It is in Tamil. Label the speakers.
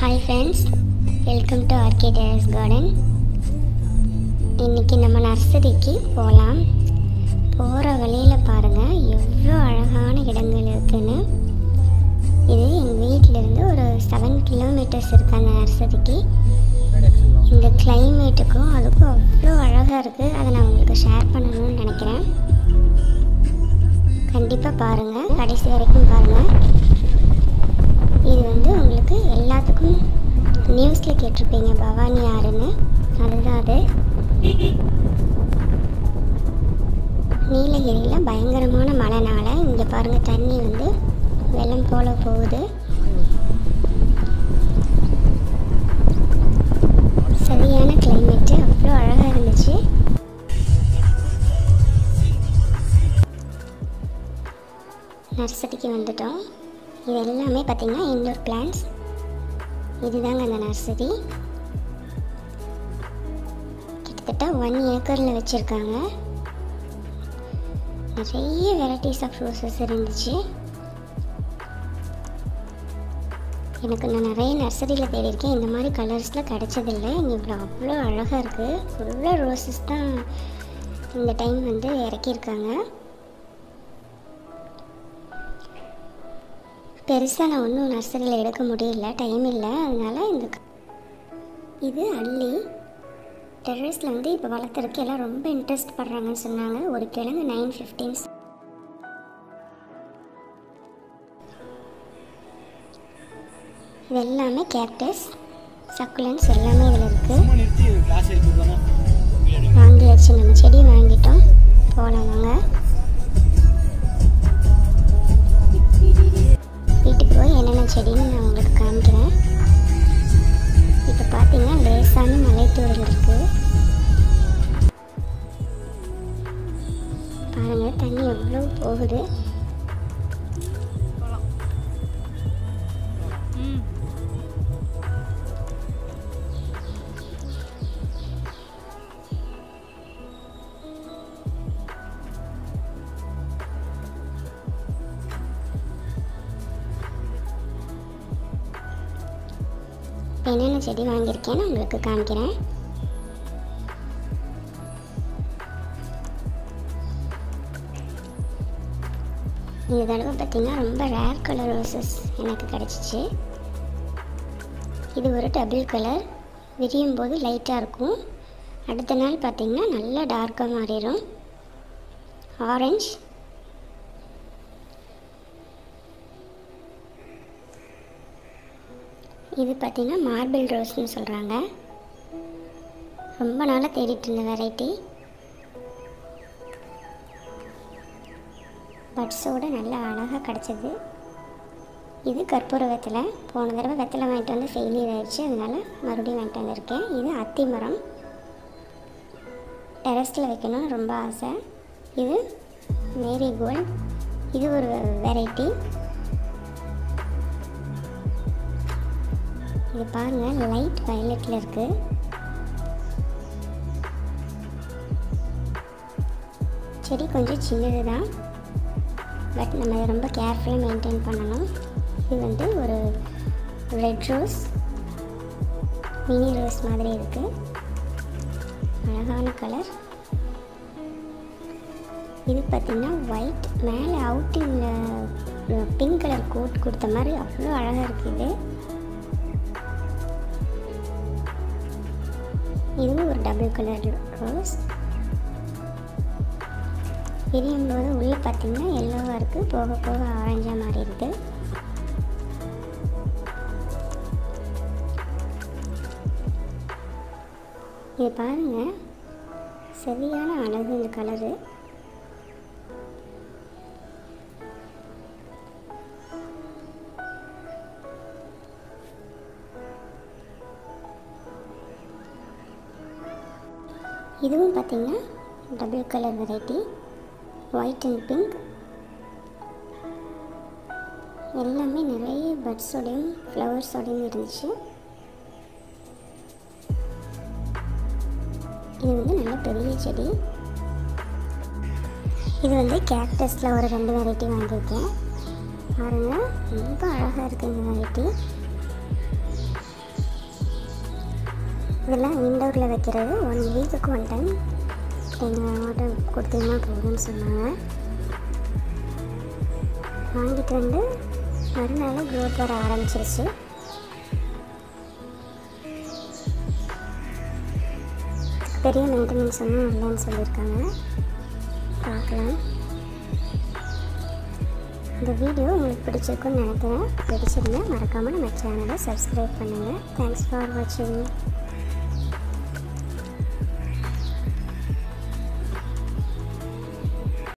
Speaker 1: hi friends welcome to RK terrace garden இன்றைக்கி நம்ம நர்சரிக்கு போகலாம் போகிற வழியில் பாருங்கள் எவ்வளோ அழகான இடங்கள் இருக்குன்னு இது எங்கள் வீட்டிலேருந்து ஒரு செவன் கிலோமீட்டர்ஸ் இருக்குது அந்த நர்சரிக்கு இந்த கிளைமேட்டுக்கும் அதுக்கும் அவ்வளோ அழகாக இருக்குது அதை நான் உங்களுக்கு ஷேர் பண்ணணும்னு நினைக்கிறேன் கண்டிப்பாக பாருங்கள் கடைசி வரைக்கும் பாருங்கள் இது வந்து உங்களுக்கு எல்லாத்துக்கும் நியூஸில் கேட்டிருப்பீங்க பவானி யாருன்னு அதுதான் அது நீலகிரியில் பயங்கரமான மழைனால இங்கே பாருங்கள் தண்ணி வந்து வெள்ளம் போல போகுது சரியான கிளைமேட்டு அவ்வளோ அழகாக இருந்துச்சு நர்சரிக்கு வந்துட்டோம் இது எல்லாமே பார்த்திங்கன்னா இன்டோர் பிளான்ஸ் இதுதாங்க அந்த நர்சரி கிட்டத்தட்ட ஒன் ஏக்கரில் வச்சுருக்காங்க நிறைய வெரைட்டிஸ் ஆஃப் ரோசஸ் இருந்துச்சு எனக்கு நான் நிறைய நர்சரியில் தேடியிருக்கேன் இந்த மாதிரி கலர்ஸில் கிடச்சதில்லை இங்கே இவ்வளோ அவ்வளோ அழகாக இருக்குது ஃபுல்லாக ரோசஸ் தான் இந்த டைம் வந்து இறக்கியிருக்காங்க பெருசாக நான் ஒன்றும் நர்சரியில் எடுக்க முடியல டைம் இல்லை அதனால இந்த க- இது அள்ளி டெரஸில் வந்து இப்போ வளர்த்துறதுக்கு எல்லாம் ரொம்ப இன்ட்ரெஸ்ட் படுறாங்கன்னு சொன்னாங்க ஒரு கிழங்கு நைன் ஃபிஃப்டீன்ஸ் இது எல்லாமே கேக்டஸ் சக்குலன்ஸ் எல்லாமே இதில் இருக்குது
Speaker 2: சும்மா நிறுத்தி கிளாஸ் எடுத்துக்கோமா
Speaker 1: வாங்கியாச்சு நம்ம செடி வாங்கிட்டோம் போகலாம் வாங்க வீட்டுக்கு போய் என்னென்ன செடின்னு நான் உங்களுக்கு காமிக்கிறேன் இப்போ பார்த்தீங்கன்னா லேசான மலைத்தூரல் இருக்குது பாருங்கள் தண்ணி எவ்வளோ போகுது இப்போ என்னென்ன செடி வாங்கியிருக்கேன்னு உங்களுக்கு காமிக்கிறேன் இந்த தடவை பார்த்தீங்கன்னா ரொம்ப ரேர் கலர் ரோசஸ் எனக்கு கிடச்சிச்சு இது ஒரு டபுள் கலர் விரியும் போது லைட்டாக இருக்கும் அடுத்த நாள் பார்த்தீங்கன்னா நல்லா டார்க்காக மாறிடும் ஆரஞ்சு இது பார்த்தீங்கன்னா மார்பிள் ரோஸ்னு சொல்கிறாங்க ரொம்ப நாளாக தேடிட்டு இருந்த வெரைட்டி பட்ஸோட நல்லா அழகாக கிடச்சிது இது கற்பூர வெத்தலை போன தடவை வெத்தலை வாங்கிட்டு வந்து ஃபெயிலியர் ஆயிடுச்சு அதனால மறுபடியும் வாங்கிட்டு வந்திருக்கேன் இது அத்தி மரம் டெரஸில் வைக்கணும்னு ரொம்ப ஆசை இது மேரி கோல்ட் இது ஒரு வெரைட்டி இது பாருங்க லைட் வயலட்டில் இருக்கு செடி கொஞ்சம் சின்னது தான் பட் நம்ம இதை ரொம்ப கேர்ஃபுல்லாக மெயின்டைன் பண்ணணும் இது வந்து ஒரு ரெட் ரோஸ் மினி ரோஸ் மாதிரி இருக்குது அழகான கலர் இது பார்த்திங்கன்னா ஒயிட் மேலே அவுட்டிங்கில் பிங்க் கலர் கோட் கொடுத்த மாதிரி அவ்வளோ அழகாக இருக்குது இதுவும் ஒரு டபுள் கலர் ரோஸ் விரியும் போது உள்ளே பார்த்தீங்கன்னா எல்லோவாக இருக்குது போக போக ஆரஞ்சாக மாறி இருக்கு இது பாருங்க சரியான அழகு இந்த கலரு இதுவும் பார்த்தீங்கன்னா double colour variety white and pink எல்லாமே நிறைய பட்ஸோடையும் ஃப்ளவர்ஸோடையும் இருந்துச்சு இது வந்து நல்ல பெரிய செடி இது வந்து கேக்டஸில் ஒரு ரெண்டு வெரைட்டி வாங்கியிருக்கேன் பாருங்கள் ரொம்ப அழகாக இருக்குது இந்த வெரைட்டி இதெல்லாம் இன்டோரில் வைக்கிறது ஒன் வீக்குக்கு ஒன் டைம் நீங்கள் ஆர்டர் கொடுத்தீங்கன்னா போதும்னு சொன்னாங்க வாங்கிட்டு வந்து மறுநாள் க்ரோத் வர ஆரம்பிச்சிருச்சு பெரிய மெயின்டெனன்ஸ் ஒன்றும் இல்லைன்னு சொல்லியிருக்காங்க பார்க்கலாம் இந்த வீடியோ உங்களுக்கு பிடிச்சிருக்குன்னு நினைக்கிறேன் பிடிச்சிருந்தா மறக்காமல் நம்ம சேனலை சப்ஸ்கிரைப் பண்ணுங்கள் தேங்க்ஸ் ஃபார் வாட்சிங்